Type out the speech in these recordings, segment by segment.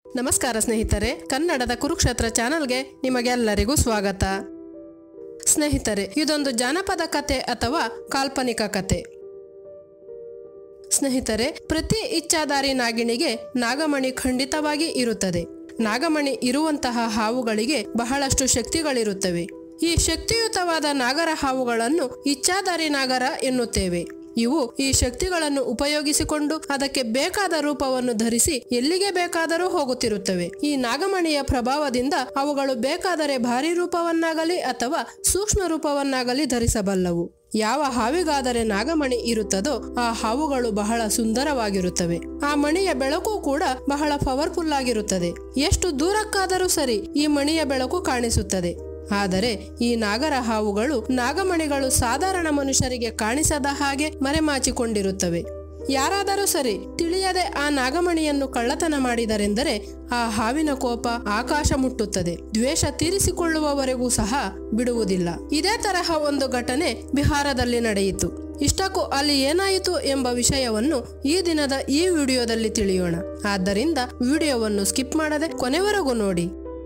ನಮಸ್ಕಾರ ಸ್ನೇಹಿತರೆ ಕನ್ನಡದ ಕುರುಕ್ಷೇತ್ರ ಚಾನಲ್ಗೆ ನಿಮಗೆಲ್ಲರಿಗೂ ಸ್ವಾಗತ ಸ್ನೇಹಿತರೆ ಇದೊಂದು ಜಾನಪದ ಕತೆ ಅಥವಾ ಕಾಲ್ಪನಿಕ ಕತೆ ಸ್ನೇಹಿತರೆ ಪ್ರತಿ ಇಚ್ಛಾದಾರಿ ನಾಗಿಣಿಗೆ ನಾಗಮಣಿ ಖಂಡಿತವಾಗಿ ಇರುತ್ತದೆ ನಾಗಮಣಿ ಇರುವಂತಹ ಹಾವುಗಳಿಗೆ ಬಹಳಷ್ಟು ಶಕ್ತಿಗಳಿರುತ್ತವೆ ಈ ಶಕ್ತಿಯುತವಾದ ನಾಗರ ಹಾವುಗಳನ್ನು ಇಚ್ಛಾದಾರಿ ನಾಗರ ಎನ್ನುತ್ತೇವೆ ಇವು ಈ ಶಕ್ತಿಗಳನ್ನು ಉಪಯೋಗಿಸಿಕೊಂಡು ಅದಕ್ಕೆ ಬೇಕಾದ ರೂಪವನ್ನು ಧರಿಸಿ ಎಲ್ಲಿಗೆ ಬೇಕಾದರೂ ಹೋಗುತ್ತಿರುತ್ತವೆ ಈ ನಾಗಮಣಿಯ ಪ್ರಭಾವದಿಂದ ಅವುಗಳು ಬೇಕಾದರೆ ಭಾರಿ ರೂಪವನ್ನಾಗಲಿ ಅಥವಾ ಸೂಕ್ಷ್ಮ ರೂಪವನ್ನಾಗಲಿ ಧರಿಸಬಲ್ಲವು ಯಾವ ಹಾವಿಗಾದರೆ ನಾಗಮಣಿ ಇರುತ್ತದೋ ಆ ಹಾವುಗಳು ಬಹಳ ಸುಂದರವಾಗಿರುತ್ತವೆ ಆ ಮಣಿಯ ಬೆಳಕು ಕೂಡ ಬಹಳ ಪವರ್ಫುಲ್ ಆಗಿರುತ್ತದೆ ಎಷ್ಟು ದೂರಕ್ಕಾದರೂ ಸರಿ ಈ ಮಣಿಯ ಬೆಳಕು ಕಾಣಿಸುತ್ತದೆ ಆದರೆ ಈ ನಾಗರ ಹಾವುಗಳು ನಾಗಮಣಿಗಳು ಸಾಧಾರಣ ಮನುಷ್ಯರಿಗೆ ಕಾಣಿಸದ ಹಾಗೆ ಮರೆಮಾಚಿಕೊಂಡಿರುತ್ತವೆ ಯಾರಾದರೂ ಸರಿ ತಿಳಿಯದೆ ಆ ನಾಗಮಣಿಯನ್ನು ಕಳ್ಳತನ ಮಾಡಿದರೆಂದರೆ ಆ ಹಾವಿನ ಕೋಪ ಆಕಾಶ ಮುಟ್ಟುತ್ತದೆ ದ್ವೇಷ ತೀರಿಸಿಕೊಳ್ಳುವವರೆಗೂ ಸಹ ಬಿಡುವುದಿಲ್ಲ ಇದೇ ತರಹ ಒಂದು ಘಟನೆ ಬಿಹಾರದಲ್ಲಿ ನಡೆಯಿತು ಇಷ್ಟಕ್ಕೂ ಅಲ್ಲಿ ಏನಾಯಿತು ಎಂಬ ವಿಷಯವನ್ನು ಈ ದಿನದ ಈ ವಿಡಿಯೋದಲ್ಲಿ ತಿಳಿಯೋಣ ಆದ್ದರಿಂದ ವಿಡಿಯೋವನ್ನು ಸ್ಕಿಪ್ ಮಾಡದೆ ಕೊನೆವರೆಗೂ ನೋಡಿ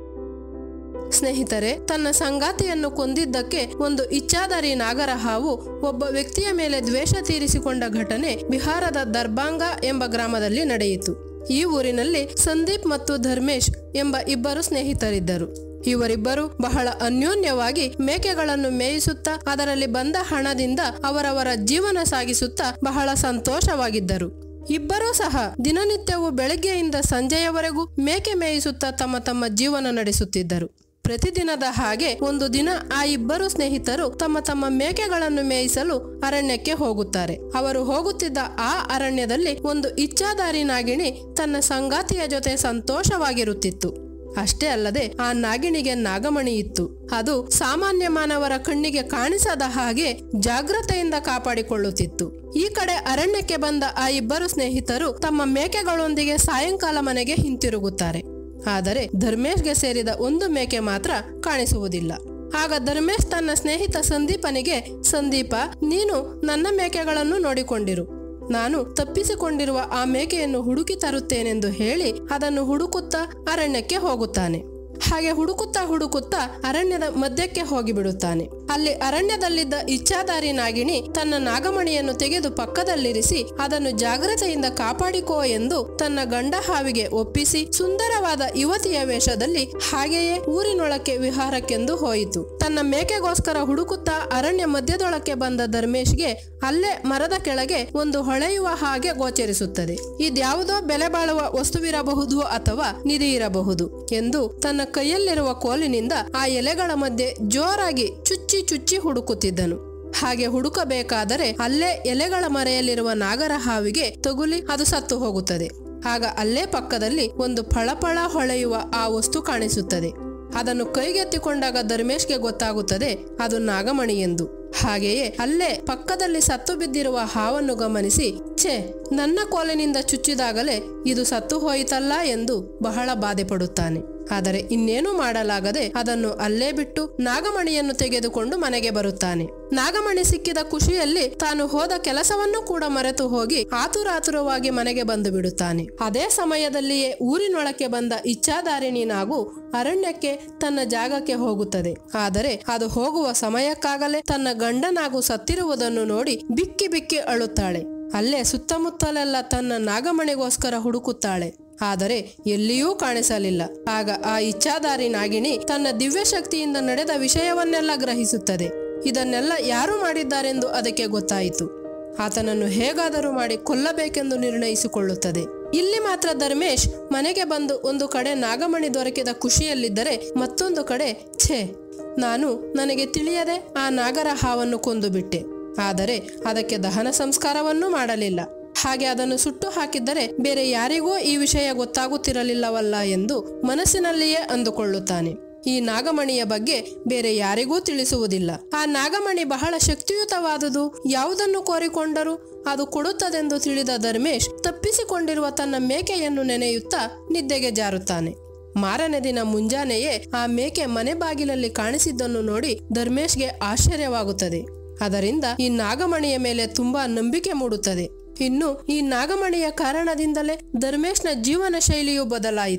ಸ್ನೇಹಿತರೆ ತನ್ನ ಸಂಗಾತಿಯನ್ನು ಕೊಂದಿದ್ದಕ್ಕೆ ಒಂದು ಇಚ್ಛಾದಾರಿ ನಾಗರ ಹಾವು ಒಬ್ಬ ವ್ಯಕ್ತಿಯ ಮೇಲೆ ದ್ವೇಷ ತೀರಿಸಿಕೊಂಡ ಘಟನೆ ಬಿಹಾರದ ದರ್ಬಾಂಗ ಎಂಬ ಗ್ರಾಮದಲ್ಲಿ ನಡೆಯಿತು ಈ ಊರಿನಲ್ಲಿ ಸಂದೀಪ್ ಮತ್ತು ಧರ್ಮೇಶ್ ಎಂಬ ಇಬ್ಬರು ಸ್ನೇಹಿತರಿದ್ದರು ಇವರಿಬ್ಬರು ಬಹಳ ಅನ್ಯೋನ್ಯವಾಗಿ ಮೇಕೆಗಳನ್ನು ಮೇಯಿಸುತ್ತಾ ಅದರಲ್ಲಿ ಬಂದ ಹಣದಿಂದ ಅವರವರ ಜೀವನ ಸಾಗಿಸುತ್ತಾ ಬಹಳ ಸಂತೋಷವಾಗಿದ್ದರು ಇಬ್ಬರೂ ಸಹ ದಿನನಿತ್ಯವೂ ಬೆಳಗ್ಗೆಯಿಂದ ಸಂಜೆಯವರೆಗೂ ಮೇಕೆ ಮೇಯಿಸುತ್ತಾ ತಮ್ಮ ತಮ್ಮ ಜೀವನ ನಡೆಸುತ್ತಿದ್ದರು ಪ್ರತಿದಿನದ ಹಾಗೆ ಒಂದು ದಿನ ಆ ಇಬ್ಬರು ಸ್ನೇಹಿತರು ತಮ್ಮ ತಮ್ಮ ಮೇಕೆಗಳನ್ನು ಮೇಯಿಸಲು ಅರಣ್ಯಕ್ಕೆ ಹೋಗುತ್ತಾರೆ ಅವರು ಹೋಗುತ್ತಿದ್ದ ಆ ಅರಣ್ಯದಲ್ಲಿ ಒಂದು ಇಚ್ಛಾದಾರಿ ನಾಗಿಣಿ ತನ್ನ ಸಂಗಾತಿಯ ಜೊತೆ ಸಂತೋಷವಾಗಿರುತ್ತಿತ್ತು ಅಷ್ಟೇ ಅಲ್ಲದೆ ಆ ನಾಗಿಣಿಗೆ ನಾಗಮಣಿ ಇತ್ತು ಅದು ಸಾಮಾನ್ಯ ಮಾನವರ ಕಣ್ಣಿಗೆ ಕಾಣಿಸದ ಹಾಗೆ ಜಾಗ್ರತೆಯಿಂದ ಕಾಪಾಡಿಕೊಳ್ಳುತ್ತಿತ್ತು ಈ ಕಡೆ ಅರಣ್ಯಕ್ಕೆ ಬಂದ ಆ ಇಬ್ಬರು ಸ್ನೇಹಿತರು ತಮ್ಮ ಮೇಕೆಗಳೊಂದಿಗೆ ಸಾಯಂಕಾಲ ಮನೆಗೆ ಹಿಂತಿರುಗುತ್ತಾರೆ ಆದರೆ ಧರ್ಮೇಶ್ಗೆ ಸೇರಿದ ಒಂದು ಮೇಕೆ ಮಾತ್ರ ಕಾಣಿಸುವುದಿಲ್ಲ ಆಗ ಧರ್ಮೇಶ್ ತನ್ನ ಸ್ನೇಹಿತ ಸಂದೀಪನಿಗೆ ಸಂದೀಪ ನೀನು ನನ್ನ ಮೇಕೆಗಳನ್ನು ನೋಡಿಕೊಂಡಿರು ನಾನು ತಪ್ಪಿಸಿಕೊಂಡಿರುವ ಆ ಮೇಕೆಯನ್ನು ಹುಡುಕಿ ತರುತ್ತೇನೆಂದು ಹೇಳಿ ಅದನ್ನು ಹುಡುಕುತ್ತಾ ಅರಣ್ಯಕ್ಕೆ ಹೋಗುತ್ತಾನೆ ಹಾಗೆ ಹುಡುಕುತ್ತಾ ಹುಡುಕುತ್ತಾ ಅರಣ್ಯದ ಮಧ್ಯಕ್ಕೆ ಹೋಗಿಬಿಡುತ್ತಾನೆ ಅಲ್ಲಿ ಅರಣ್ಯದಲ್ಲಿದ್ದ ಇಚ್ಛಾದಾರಿ ನಾಗಿಣಿ ತನ್ನ ನಾಗಮಣಿಯನ್ನು ತೆಗೆದು ಪಕ್ಕದಲ್ಲಿರಿಸಿ ಅದನ್ನು ಜಾಗ್ರತೆಯಿಂದ ಕಾಪಾಡಿಕೋ ಎಂದು ತನ್ನ ಗಂಡ ಹಾವಿಗೆ ಒಪ್ಪಿಸಿ ಸುಂದರವಾದ ಯುವತಿಯ ವೇಷದಲ್ಲಿ ಹಾಗೆಯೇ ಊರಿನೊಳಕ್ಕೆ ವಿಹಾರಕ್ಕೆಂದು ಹೋಯಿತು ತನ್ನ ಮೇಕೆಗೋಸ್ಕರ ಹುಡುಕುತ್ತಾ ಅರಣ್ಯ ಮಧ್ಯದೊಳಕ್ಕೆ ಬಂದ ಧರ್ಮೇಶ್ಗೆ ಅಲ್ಲೇ ಮರದ ಕೆಳಗೆ ಒಂದು ಹೊಳೆಯುವ ಹಾಗೆ ಗೋಚರಿಸುತ್ತದೆ ಇದ್ಯಾವುದೋ ಬೆಲೆ ಬಾಳುವ ವಸ್ತುವಿರಬಹುದು ಅಥವಾ ನಿಧಿ ಇರಬಹುದು ಎಂದು ತನ್ನ ಕೈಯಲ್ಲಿರುವ ಕೋಲಿನಿಂದ ಆ ಎಲೆಗಳ ಮಧ್ಯೆ ಜೋರಾಗಿ ಚುಚ್ಚಿ ಚುಚ್ಚಿ ಹುಡುಕುತ್ತಿದ್ದನು ಹಾಗೆ ಹುಡುಕಬೇಕಾದರೆ ಅಲ್ಲೇ ಎಲೆಗಳ ಮರೆಯಲ್ಲಿರುವ ನಾಗರ ಹಾವಿಗೆ ತಗುಲಿ ಅದು ಸತ್ತು ಹೋಗುತ್ತದೆ ಆಗ ಅಲ್ಲೇ ಪಕ್ಕದಲ್ಲಿ ಒಂದು ಫಳಫಳ ಹೊಳೆಯುವ ಆ ವಸ್ತು ಕಾಣಿಸುತ್ತದೆ ಅದನ್ನು ಕೈಗೆತ್ತಿಕೊಂಡಾಗ ಧರ್ಮೇಶ್ಗೆ ಗೊತ್ತಾಗುತ್ತದೆ ಅದು ನಾಗಮಣಿ ಎಂದು ಹಾಗೆಯೇ ಅಲ್ಲೇ ಪಕ್ಕದಲ್ಲಿ ಸತ್ತು ಬಿದ್ದಿರುವ ಹಾವನ್ನು ಗಮನಿಸಿ ಛೇ ನನ್ನ ಕೋಲಿನಿಂದ ಚುಚ್ಚಿದಾಗಲೇ ಇದು ಸತ್ತು ಹೋಯಿತಲ್ಲ ಎಂದು ಬಹಳ ಬಾಧೆ ಪಡುತ್ತಾನೆ ಆದರೆ ಇನ್ನೇನು ಮಾಡಲಾಗದೆ ಅದನ್ನು ಅಲ್ಲೇ ಬಿಟ್ಟು ನಾಗಮಣಿಯನ್ನು ತೆಗೆದುಕೊಂಡು ಮನೆಗೆ ಬರುತ್ತಾನೆ ನಾಗಮಣಿ ಸಿಕ್ಕಿದ ಖುಷಿಯಲ್ಲಿ ತಾನು ಹೋದ ಕೆಲಸವನ್ನು ಕೂಡ ಮರೆತು ಹೋಗಿ ಆತುರಾತುರವಾಗಿ ಮನೆಗೆ ಬಂದು ಬಿಡುತ್ತಾನೆ ಅದೇ ಸಮಯದಲ್ಲಿಯೇ ಊರಿನೊಳಕ್ಕೆ ಬಂದ ಇಚ್ಛಾದಾರಿಣಿ ನಾಗು ಅರಣ್ಯಕ್ಕೆ ತನ್ನ ಜಾಗಕ್ಕೆ ಹೋಗುತ್ತದೆ ಆದರೆ ಅದು ಹೋಗುವ ಸಮಯಕ್ಕಾಗಲೇ ತನ್ನ ಗಂಡನಾಗು ಸತ್ತಿರುವುದನ್ನು ನೋಡಿ ಬಿಕ್ಕಿ ಬಿಕ್ಕಿ ಅಳುತ್ತಾಳೆ ಅಲ್ಲೇ ಸುತ್ತಮುತ್ತಲೆಲ್ಲ ತನ್ನ ನಾಗಮಣಿಗೋಸ್ಕರ ಹುಡುಕುತ್ತಾಳೆ ಆದರೆ ಎಲ್ಲಿಯೂ ಕಾಣಿಸಲಿಲ್ಲ ಆಗ ಆ ಇಚ್ಛಾದಾರಿ ನಾಗಿಣಿ ತನ್ನ ದಿವ್ಯ ಶಕ್ತಿಯಿಂದ ನಡೆದ ವಿಷಯವನ್ನೆಲ್ಲ ಗ್ರಹಿಸುತ್ತದೆ ಇದನ್ನೆಲ್ಲ ಯಾರು ಮಾಡಿದ್ದಾರೆಂದು ಅದಕ್ಕೆ ಗೊತ್ತಾಯಿತು ಆತನನ್ನು ಹೇಗಾದರೂ ಮಾಡಿ ಕೊಲ್ಲಬೇಕೆಂದು ನಿರ್ಣಯಿಸಿಕೊಳ್ಳುತ್ತದೆ ಇಲ್ಲಿ ಮಾತ್ರ ಧರ್ಮೇಶ್ ಮನೆಗೆ ಬಂದು ಒಂದು ಕಡೆ ನಾಗಮಣಿ ದೊರಕಿದ ಖುಷಿಯಲ್ಲಿದ್ದರೆ ಮತ್ತೊಂದು ಕಡೆ ಛೇ ನಾನು ನನಗೆ ತಿಳಿಯದೆ ಆ ನಾಗರ ಹಾವನ್ನು ಕೊಂದು ಬಿಟ್ಟೆ ಆದರೆ ಅದಕ್ಕೆ ದಹನ ಸಂಸ್ಕಾರವನ್ನೂ ಮಾಡಲಿಲ್ಲ ಹಾಗೆ ಅದನ್ನು ಸುಟ್ಟು ಹಾಕಿದ್ದರೆ ಬೇರೆ ಯಾರಿಗೂ ಈ ವಿಷಯ ಗೊತ್ತಾಗುತ್ತಿರಲಿಲ್ಲವಲ್ಲ ಎಂದು ಮನಸ್ಸಿನಲ್ಲಿಯೇ ಅಂದುಕೊಳ್ಳುತ್ತಾನೆ ಈ ನಾಗಮಣಿಯ ಬಗ್ಗೆ ಬೇರೆ ಯಾರಿಗೂ ತಿಳಿಸುವುದಿಲ್ಲ ಆ ನಾಗಮಣಿ ಬಹಳ ಶಕ್ತಿಯುತವಾದುದು ಯಾವುದನ್ನು ಕೋರಿಕೊಂಡರೂ ಅದು ಕೊಡುತ್ತದೆಂದು ತಿಳಿದ ಧರ್ಮೇಶ್ ತಪ್ಪಿಸಿಕೊಂಡಿರುವ ತನ್ನ ಮೇಕೆಯನ್ನು ನೆನೆಯುತ್ತಾ ನಿದ್ದೆಗೆ ಜಾರುತ್ತಾನೆ ಮಾರನೇ ದಿನ ಮುಂಜಾನೆಯೇ ಆ ಮೇಕೆ ಮನೆ ಬಾಗಿಲಲ್ಲಿ ಕಾಣಿಸಿದ್ದನ್ನು ನೋಡಿ ಧರ್ಮೇಶ್ಗೆ ಆಶ್ಚರ್ಯವಾಗುತ್ತದೆ ಅದರಿಂದ ಈ ನಾಗಮಣಿಯ ಮೇಲೆ ತುಂಬಾ ನಂಬಿಕೆ ಮೂಡುತ್ತದೆ ಇನ್ನು ಈ ನಾಗಮಣಿಯ ಕಾರಣದಿಂದಲೇ ಧರ್ಮೇಶ್ನ ಜೀವನ ಶೈಲಿಯು ಬದಲಾಯಿತು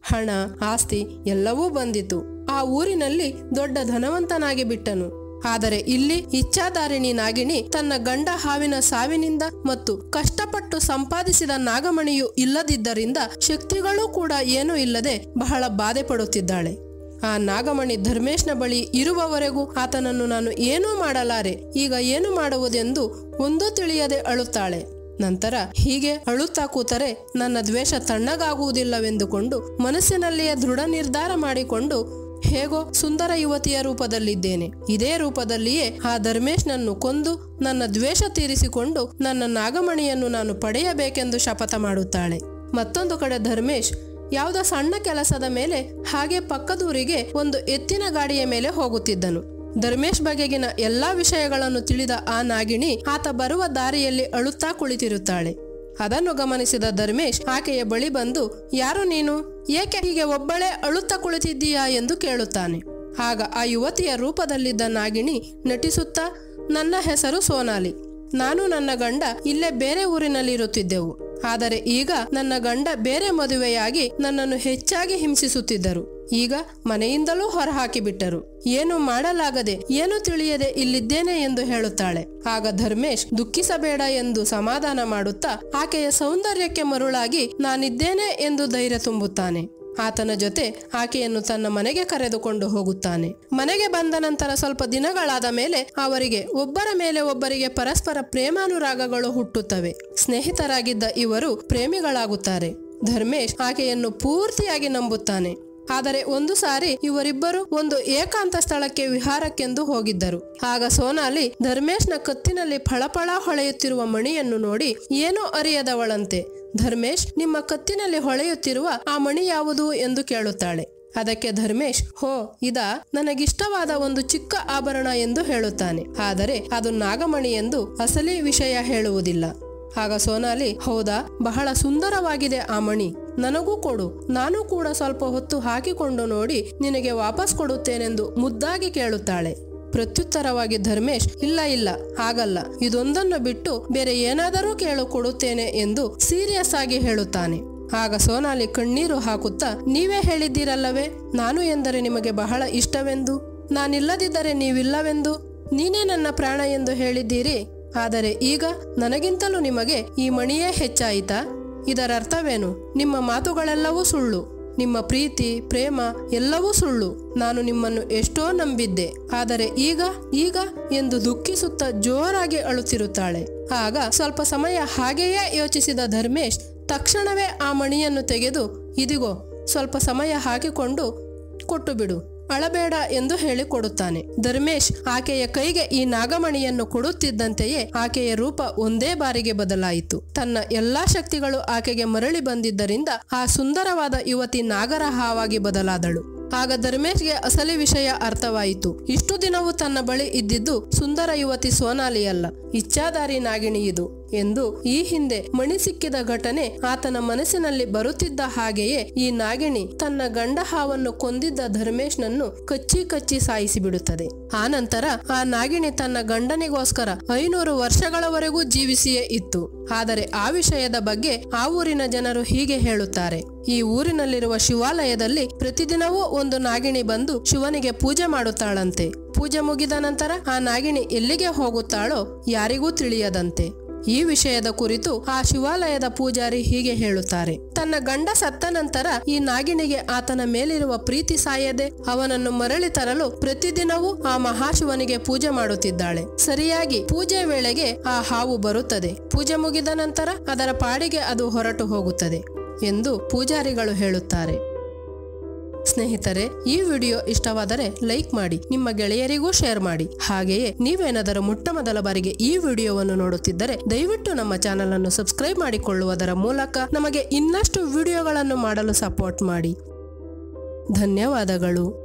ಹಣ ಆಸ್ತಿ ಎಲ್ಲವೂ ಬಂದಿತು ಆ ಊರಿನಲ್ಲಿ ದೊಡ್ಡ ಧನವಂತನಾಗಿ ಬಿಟ್ಟನು ಆದರೆ ಇಲ್ಲಿ ಇಚ್ಛಾಧಾರಿಣಿ ನಾಗಿಣಿ ತನ್ನ ಗಂಡ ಹಾವಿನ ಸಾವಿನಿಂದ ಮತ್ತು ಕಷ್ಟಪಟ್ಟು ಸಂಪಾದಿಸಿದ ನಾಗಮಣಿಯು ಇಲ್ಲದಿದ್ದರಿಂದ ಶಕ್ತಿಗಳೂ ಕೂಡ ಏನೂ ಇಲ್ಲದೆ ಬಹಳ ಬಾಧೆ ಪಡುತ್ತಿದ್ದಾಳೆ ಆ ನಾಗಮಣಿ ಧರ್ಮೇಶ್ನ ಬಳಿ ಇರುವವರೆಗೂ ಆತನನ್ನು ನಾನು ಏನೂ ಮಾಡಲಾರೆ ಈಗ ಏನು ಮಾಡುವುದೆಂದು ಒಂದೂ ತಿಳಿಯದೆ ಅಳುತ್ತಾಳೆ ನಂತರ ಹೀಗೆ ಅಳುತ್ತಾ ಕೂತರೆ ನನ್ನ ದ್ವೇಷ ತಣ್ಣಗಾಗುವುದಿಲ್ಲವೆಂದುಕೊಂಡು ಮನಸ್ಸಿನಲ್ಲಿಯೇ ದೃಢ ನಿರ್ಧಾರ ಮಾಡಿಕೊಂಡು ಹೇಗೋ ಸುಂದರ ಯುವತಿಯ ರೂಪದಲ್ಲಿದ್ದೇನೆ ಇದೇ ರೂಪದಲ್ಲಿಯೇ ಆ ಧರ್ಮೇಶ್ನನ್ನು ಕೊಂದು ನನ್ನ ದ್ವೇಷ ತೀರಿಸಿಕೊಂಡು ನನ್ನ ನಾಗಮಣಿಯನ್ನು ನಾನು ಪಡೆಯಬೇಕೆಂದು ಶಪಥ ಮಾಡುತ್ತಾಳೆ ಮತ್ತೊಂದು ಕಡೆ ಧರ್ಮೇಶ್ ಯಾವುದೋ ಸಣ್ಣ ಕೆಲಸದ ಮೇಲೆ ಹಾಗೆ ಪಕ್ಕದೂರಿಗೆ ಒಂದು ಎತ್ತಿನ ಗಾಡಿಯ ಮೇಲೆ ಹೋಗುತ್ತಿದ್ದನು ಧರ್ಮೇಶ್ ಬಗೆಗಿನ ಎಲ್ಲಾ ವಿಷಯಗಳನ್ನು ತಿಳಿದ ಆ ನಾಗಿಣಿ ಆತ ಬರುವ ದಾರಿಯಲ್ಲಿ ಅಳುತ್ತಾ ಕುಳಿತಿರುತ್ತಾಳೆ ಅದನ್ನು ಗಮನಿಸಿದ ಧರ್ಮೇಶ್ ಆಕೆಯ ಬಳಿ ಬಂದು ಯಾರು ನೀನು ಏಕೆ ಹೀಗೆ ಒಬ್ಬಳೇ ಅಳುತ್ತಾ ಕುಳಿತಿದ್ದೀಯಾ ಎಂದು ಕೇಳುತ್ತಾನೆ ಆಗ ಆ ಯುವತಿಯ ರೂಪದಲ್ಲಿದ್ದ ನಾಗಿಣಿ ನಟಿಸುತ್ತಾ ನನ್ನ ಹೆಸರು ಸೋನಾಲಿ ನಾನು ನನ್ನ ಗಂಡ ಇಲ್ಲೇ ಬೇರೆ ಊರಿನಲ್ಲಿರುತ್ತಿದ್ದೆವು ಆದರೆ ಈಗ ನನ್ನ ಗಂಡ ಬೇರೆ ಮದುವೆಯಾಗಿ ನನ್ನನ್ನು ಹೆಚ್ಚಾಗಿ ಹಿಂಸಿಸುತ್ತಿದ್ದರು ಈಗ ಮನೆಯಿಂದಲೂ ಹೊರಹಾಕಿಬಿಟ್ಟರು ಏನು ಮಾಡಲಾಗದೆ ಏನು ತಿಳಿಯದೆ ಇಲ್ಲಿದ್ದೇನೆ ಎಂದು ಹೇಳುತ್ತಾಳೆ ಆಗ ಧರ್ಮೇಶ್ ದುಃಖಿಸಬೇಡ ಎಂದು ಸಮಾಧಾನ ಮಾಡುತ್ತಾ ಆಕೆಯ ಸೌಂದರ್ಯಕ್ಕೆ ಮರುಳಾಗಿ ನಾನಿದ್ದೇನೆ ಎಂದು ಧೈರ್ಯ ತುಂಬುತ್ತಾನೆ ಆತನ ಜೊತೆ ಆಕೆಯನ್ನು ತನ್ನ ಮನೆಗೆ ಕರೆದುಕೊಂಡು ಹೋಗುತ್ತಾನೆ ಮನೆಗೆ ಬಂದ ನಂತರ ಸ್ವಲ್ಪ ದಿನಗಳಾದ ಮೇಲೆ ಅವರಿಗೆ ಒಬ್ಬರ ಮೇಲೆ ಒಬ್ಬರಿಗೆ ಪರಸ್ಪರ ಪ್ರೇಮಾನುರಾಗಗಳು ಹುಟ್ಟುತ್ತವೆ ಸ್ನೇಹಿತರಾಗಿದ್ದ ಇವರು ಪ್ರೇಮಿಗಳಾಗುತ್ತಾರೆ ಧರ್ಮೇಶ್ ಆಕೆಯನ್ನು ಪೂರ್ತಿಯಾಗಿ ನಂಬುತ್ತಾನೆ ಆದರೆ ಒಂದು ಸಾರಿ ಇವರಿಬ್ಬರು ಒಂದು ಏಕಾಂತ ಸ್ಥಳಕ್ಕೆ ವಿಹಾರಕ್ಕೆಂದು ಹೋಗಿದ್ದರು ಆಗ ಸೋನಾಲಿ ಧರ್ಮೇಶ್ನ ಕತ್ತಿನಲ್ಲಿ ಫಳಫಳ ಹೊಳೆಯುತ್ತಿರುವ ಮಣಿಯನ್ನು ನೋಡಿ ಏನೂ ಅರಿಯದವಳಂತೆ ಧರ್ಮೇಶ್ ನಿಮ್ಮ ಕತ್ತಿನಲ್ಲಿ ಹೊಳೆಯುತ್ತಿರುವ ಆ ಮಣಿ ಯಾವುದು ಎಂದು ಕೇಳುತ್ತಾಳೆ ಅದಕ್ಕೆ ಧರ್ಮೇಶ್ ಹೋ ಇದ ನನಗಿಷ್ಟವಾದ ಒಂದು ಚಿಕ್ಕ ಆಭರಣ ಎಂದು ಹೇಳುತ್ತಾನೆ ಆದರೆ ಅದು ನಾಗಮಣಿ ಎಂದು ಅಸಲಿ ವಿಷಯ ಹೇಳುವುದಿಲ್ಲ ಆಗ ಸೋನಾಲಿ ಹೌದಾ ಬಹಳ ಸುಂದರವಾಗಿದೆ ಆ ಮಣಿ ನನಗೂ ಕೊಡು ನಾನು ಕೂಡ ಸ್ವಲ್ಪ ಹೊತ್ತು ಹಾಕಿಕೊಂಡು ನೋಡಿ ನಿನಗೆ ವಾಪಸ್ ಕೊಡುತ್ತೇನೆಂದು ಮುದ್ದಾಗಿ ಕೇಳುತ್ತಾಳೆ ಪ್ರತ್ಯುತ್ತರವಾಗಿ ಧರ್ಮೇಶ್ ಇಲ್ಲ ಇಲ್ಲ ಆಗಲ್ಲ ಇದೊಂದನ್ನು ಬಿಟ್ಟು ಬೇರೆ ಏನಾದರೂ ಕೇಳು ಕೊಡುತ್ತೇನೆ ಎಂದು ಸೀರಿಯಸ್ ಆಗಿ ಹೇಳುತ್ತಾನೆ ಆಗ ಸೋನಾಲಿ ಕಣ್ಣೀರು ಹಾಕುತ್ತಾ ನೀವೇ ಹೇಳಿದ್ದೀರಲ್ಲವೇ ನಾನು ಎಂದರೆ ನಿಮಗೆ ಬಹಳ ಇಷ್ಟವೆಂದು ನಾನಿಲ್ಲದಿದ್ದರೆ ನೀವಿಲ್ಲವೆಂದು ನೀನೇ ನನ್ನ ಪ್ರಾಣ ಎಂದು ಹೇಳಿದ್ದೀರಿ ಆದರೆ ಈಗ ನನಗಿಂತಲೂ ನಿಮಗೆ ಈ ಮಣಿಯೇ ಹೆಚ್ಚಾಯಿತಾ ಇದರರ್ಥವೇನು ನಿಮ್ಮ ಮಾತುಗಳೆಲ್ಲವೂ ಸುಳ್ಳು ನಿಮ್ಮ ಪ್ರೀತಿ ಪ್ರೇಮ ಎಲ್ಲವೂ ಸುಳ್ಳು ನಾನು ನಿಮ್ಮನ್ನು ಎಷ್ಟೋ ನಂಬಿದ್ದೆ ಆದರೆ ಈಗ ಈಗ ಎಂದು ದುಃಖಿಸುತ್ತಾ ಜೋರಾಗಿ ಅಳುತ್ತಿರುತ್ತಾಳೆ ಆಗ ಸ್ವಲ್ಪ ಸಮಯ ಹಾಗೆಯೇ ಯೋಚಿಸಿದ ಧರ್ಮೇಶ್ ತಕ್ಷಣವೇ ಆ ಮಣಿಯನ್ನು ತೆಗೆದು ಇದಿಗೋ ಸ್ವಲ್ಪ ಸಮಯ ಹಾಕಿಕೊಂಡು ಕೊಟ್ಟು ಬಿಡು ಅಳಬೇಡ ಎಂದು ಹೇಳಿ ಕೊಡುತ್ತಾನೆ ಧರ್ಮೇಶ್ ಆಕೆಯ ಕೈಗೆ ಈ ನಾಗಮಣಿಯನ್ನು ಕೊಡುತ್ತಿದ್ದಂತೆಯೇ ಆಕೆಯ ರೂಪ ಒಂದೇ ಬಾರಿಗೆ ಬದಲಾಯಿತು ತನ್ನ ಎಲ್ಲಾ ಶಕ್ತಿಗಳು ಆಕೆಗೆ ಮರಳಿ ಬಂದಿದ್ದರಿಂದ ಆ ಸುಂದರವಾದ ಯುವತಿ ನಾಗರ ಹಾವಾಗಿ ಬದಲಾದಳು ಆಗ ಧರ್ಮೇಶ್ಗೆ ಅಸಲಿ ವಿಷಯ ಅರ್ಥವಾಯಿತು ಇಷ್ಟು ದಿನವೂ ತನ್ನ ಬಳಿ ಇದ್ದಿದ್ದು ಸುಂದರ ಯುವತಿ ಸೋನಾಲಿಯಲ್ಲ ಇಚ್ಛಾಧಾರಿ ನಾಗಿಣಿ ಇದು ಎಂದು ಈ ಹಿಂದೆ ಮಣಿ ಸಿಕ್ಕಿದ ಘಟನೆ ಆತನ ಮನಸ್ಸಿನಲ್ಲಿ ಬರುತ್ತಿದ್ದ ಹಾಗೆಯೇ ಈ ನಾಗಿಣಿ ತನ್ನ ಗಂಡ ಹಾವನ್ನು ಕೊಂದಿದ್ದ ಧರ್ಮೇಶ್ನನ್ನು ಕಚ್ಚಿ ಕಚ್ಚಿ ಸಾಯಿಸಿ ಬಿಡುತ್ತದೆ ಆ ನಂತರ ಆ ನಾಗಿಣಿ ತನ್ನ ಗಂಡನಿಗೋಸ್ಕರ ಐನೂರು ವರ್ಷಗಳವರೆಗೂ ಜೀವಿಸಿಯೇ ಇತ್ತು ಆದರೆ ಆ ವಿಷಯದ ಬಗ್ಗೆ ಆ ಊರಿನ ಜನರು ಹೀಗೆ ಹೇಳುತ್ತಾರೆ ಈ ಊರಿನಲ್ಲಿರುವ ಶಿವಾಲಯದಲ್ಲಿ ಪ್ರತಿದಿನವೂ ಒಂದು ನಾಗಿಣಿ ಬಂದು ಶಿವನಿಗೆ ಪೂಜೆ ಮಾಡುತ್ತಾಳಂತೆ ಪೂಜೆ ಮುಗಿದ ನಂತರ ಆ ನಾಗಿಣಿ ಎಲ್ಲಿಗೆ ಹೋಗುತ್ತಾಳೋ ಯಾರಿಗೂ ತಿಳಿಯದಂತೆ ಈ ವಿಷಯದ ಕುರಿತು ಆ ಶಿವಾಲಯದ ಪೂಜಾರಿ ಹೀಗೆ ಹೇಳುತ್ತಾರೆ ತನ್ನ ಗಂಡ ಸತ್ತ ನಂತರ ಈ ನಾಗಿಣಿಗೆ ಆತನ ಮೇಲಿರುವ ಪ್ರೀತಿ ಸಾಯದೆ ಅವನನ್ನು ಮರಳಿ ತರಲು ಪ್ರತಿದಿನವೂ ಆ ಮಹಾಶಿವನಿಗೆ ಪೂಜೆ ಮಾಡುತ್ತಿದ್ದಾಳೆ ಸರಿಯಾಗಿ ಪೂಜೆ ವೇಳೆಗೆ ಆ ಹಾವು ಬರುತ್ತದೆ ಪೂಜೆ ಮುಗಿದ ನಂತರ ಅದರ ಪಾಡಿಗೆ ಅದು ಹೊರಟು ಹೋಗುತ್ತದೆ ಎಂದು ಪೂಜಾರಿಗಳು ಹೇಳುತ್ತಾರೆ ಸ್ನೇಹಿತರೆ ಈ ವಿಡಿಯೋ ಇಷ್ಟವಾದರೆ ಲೈಕ್ ಮಾಡಿ ನಿಮ್ಮ ಗೆಳೆಯರಿಗೂ ಶೇರ್ ಮಾಡಿ ಹಾಗೆಯೇ ನೀವೇನಾದರೂ ಮೊಟ್ಟ ಮೊದಲ ಬಾರಿಗೆ ಈ ವಿಡಿಯೋವನ್ನು ನೋಡುತ್ತಿದ್ದರೆ ದಯವಿಟ್ಟು ನಮ್ಮ ಚಾನಲ್ ಅನ್ನು ಸಬ್ಸ್ಕ್ರೈಬ್ ಮಾಡಿಕೊಳ್ಳುವುದರ ಮೂಲಕ ನಮಗೆ ಇನ್ನಷ್ಟು ವಿಡಿಯೋಗಳನ್ನು ಮಾಡಲು ಸಪೋರ್ಟ್ ಮಾಡಿ ಧನ್ಯವಾದಗಳು